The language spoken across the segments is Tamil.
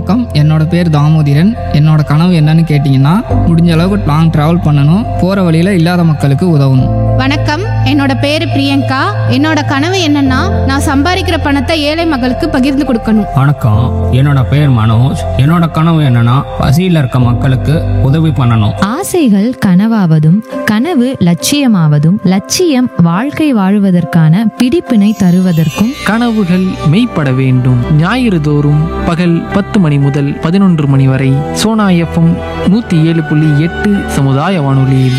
வணக்கம் என்னோட பேர் தாமோதிரன் என்னோட கனவு என்னன்னு கேட்டிங்கன்னா முடிஞ்ச அளவுக்கு லாங் ட்ராவல் பண்ணணும் போகிற வழியில் இல்லாத மக்களுக்கு உதவணும் வணக்கம் என்னோட பேரு பிரியங்கா என்னோட கனவு என்னன்னா நான் சம்பாதிக்கிற பணத்தை ஏழை மக்களுக்கு பகிர்ந்து கொடுக்கணும் வணக்கம் என்னோட பேர் மனோஜ் என்னோட கனவு என்னன்னா பசியில் இருக்க மக்களுக்கு உதவி பண்ணணும் ஆசைகள் கனவாவதும் கனவு லட்சியமாவதும் லட்சியம் வாழ்க்கை வாழுவதற்கான பிடிப்பினை தருவதற்கும் கனவுகள் மெய்ப்பட வேண்டும் ஞாயிறு தோறும் பகல் பத்து மணி முதல் பதினொன்று மணி வரை சோனா எஃப்எம் நூற்றி ஏழு புள்ளி எட்டு சமுதாய வானொலியில்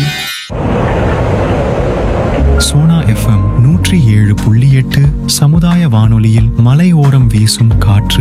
சோனா எஃப்எம் நூற்றி ஏழு புள்ளி எட்டு சமுதாய வானொலியில் மலையோரம் வீசும் காற்று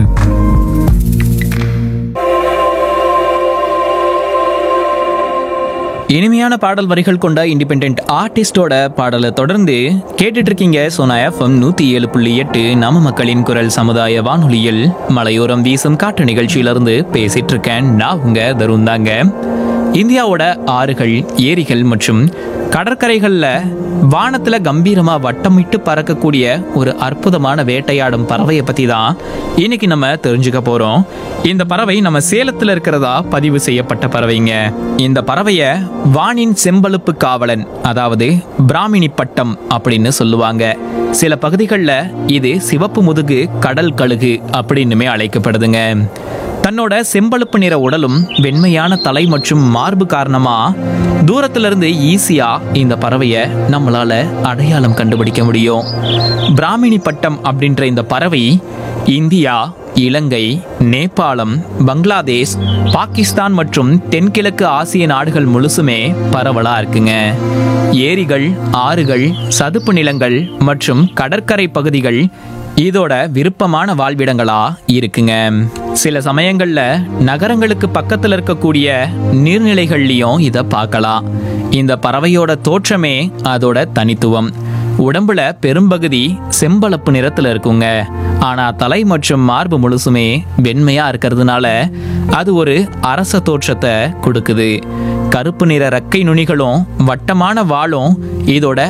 இனிமையான பாடல் வரிகள் கொண்ட இண்டிபெண்ட் ஆர்டிஸ்டோட பாடலை தொடர்ந்து கேட்டுட்டு இருக்கீங்க சோனா எஃப்எம் நூத்தி ஏழு புள்ளி எட்டு நம்ம மக்களின் குரல் சமுதாய வானொலியில் மலையோரம் வீசும் காற்று நிகழ்ச்சியிலிருந்து பேசிட்டு இருக்கேன் நான் உங்க தருண் தாங்க இந்தியாவோட ஆறுகள் ஏரிகள் மற்றும் கடற்கரைகள்ல வானத்துல கம்பீரமா வட்டமிட்டு பறக்கக்கூடிய ஒரு அற்புதமான வேட்டையாடும் பறவையை பத்தி தான் இன்னைக்கு நம்ம தெரிஞ்சுக்க போறோம் இந்த பறவை நம்ம சேலத்துல இருக்கிறதா பதிவு செய்யப்பட்ட பறவைங்க இந்த பறவைய வானின் செம்பழுப்பு காவலன் அதாவது பிராமினி பட்டம் அப்படின்னு சொல்லுவாங்க சில பகுதிகளில் இது சிவப்பு முதுகு கடல் கழுகு அப்படின்னுமே அழைக்கப்படுதுங்க தன்னோட செம்பழுப்பு நிற உடலும் வெண்மையான தலை மற்றும் மார்பு காரணமா தூரத்துல இருந்து ஈஸியா இந்த பறவைய நம்மளால அடையாளம் கண்டுபிடிக்க முடியும் பிராமினி பட்டம் அப்படின்ற இந்த பறவை இந்தியா இலங்கை நேபாளம் பங்களாதேஷ் பாகிஸ்தான் மற்றும் தென்கிழக்கு ஆசிய நாடுகள் முழுசுமே பரவலா இருக்குங்க ஏரிகள் ஆறுகள் சதுப்பு நிலங்கள் மற்றும் கடற்கரை பகுதிகள் இதோட விருப்பமான வாழ்விடங்களா இருக்குங்க சில சமயங்கள்ல நகரங்களுக்கு பக்கத்துல இருக்கக்கூடிய நீர்நிலைகள்லயும் இத பார்க்கலாம் இந்த பறவையோட தோற்றமே அதோட தனித்துவம் உடம்புல பெரும்பகுதி செம்பளப்பு நிறத்துல இருக்குங்க ஆனா தலை மற்றும் மார்பு முழுசுமே வெண்மையா இருக்கிறதுனால அது ஒரு அரச தோற்றத்தை கொடுக்குது கருப்பு நிற ரெக்கை நுனிகளும் வட்டமான வாளும் இதோட